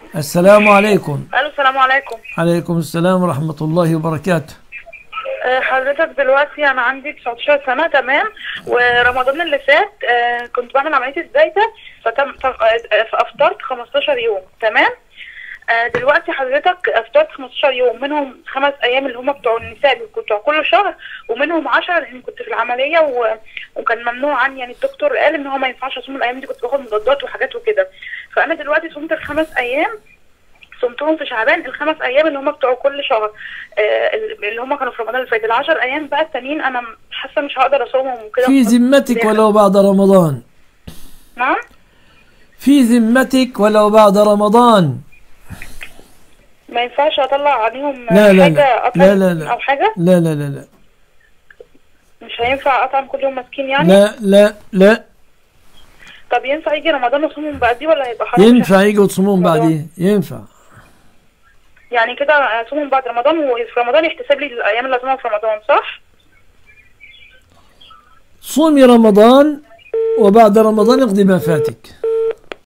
السلام عليكم الو السلام عليكم عليكم السلام ورحمة الله وبركاته آه، حضرتك دلوقتي انا عندي 19 سنه تمام ورمضان اللي فات آه، كنت بعمل عمليه الزايده فتم ف- آه، فافطرت 15 يوم تمام آه، دلوقتي حضرتك افطرت 15 يوم منهم خمس ايام اللي هم بتوع النساء اللي كنت بتوع كل شهر ومنهم 10 لان كنت في العمليه و... وكان ممنوع عني يعني الدكتور قال ان هو ما ينفعش اصوم الايام دي كنت باخد مضادات وحاجات وكده فانا دلوقتي صمت الخمس ايام صمتهم في شعبان الخمس ايام اللي هم بتوع كل شهر آه، اللي هم كانوا في رمضان اللي فات العشر ايام بقى التانيين انا حاسه مش هقدر اصومهم وكده في ذمتك ولو بعد رمضان نعم في ذمتك ولو بعد رمضان ما ينفعش اطلع عليهم لا لا حاجه لا أطعم لا لا لا او حاجه لا لا لا لا مش هينفع اطعم كل يوم مسكين يعني لا لا لا طب ينفع يجي رمضان وصومهم بعديه ولا هيبقى حرام ينفع يجوا تصومون رمضان. بعديه ينفع يعني كده اصومهم بعد رمضان وفي رمضان يحتسب لي الايام اللي اصومها في رمضان صح صومي رمضان وبعد رمضان اقضي ما فاتك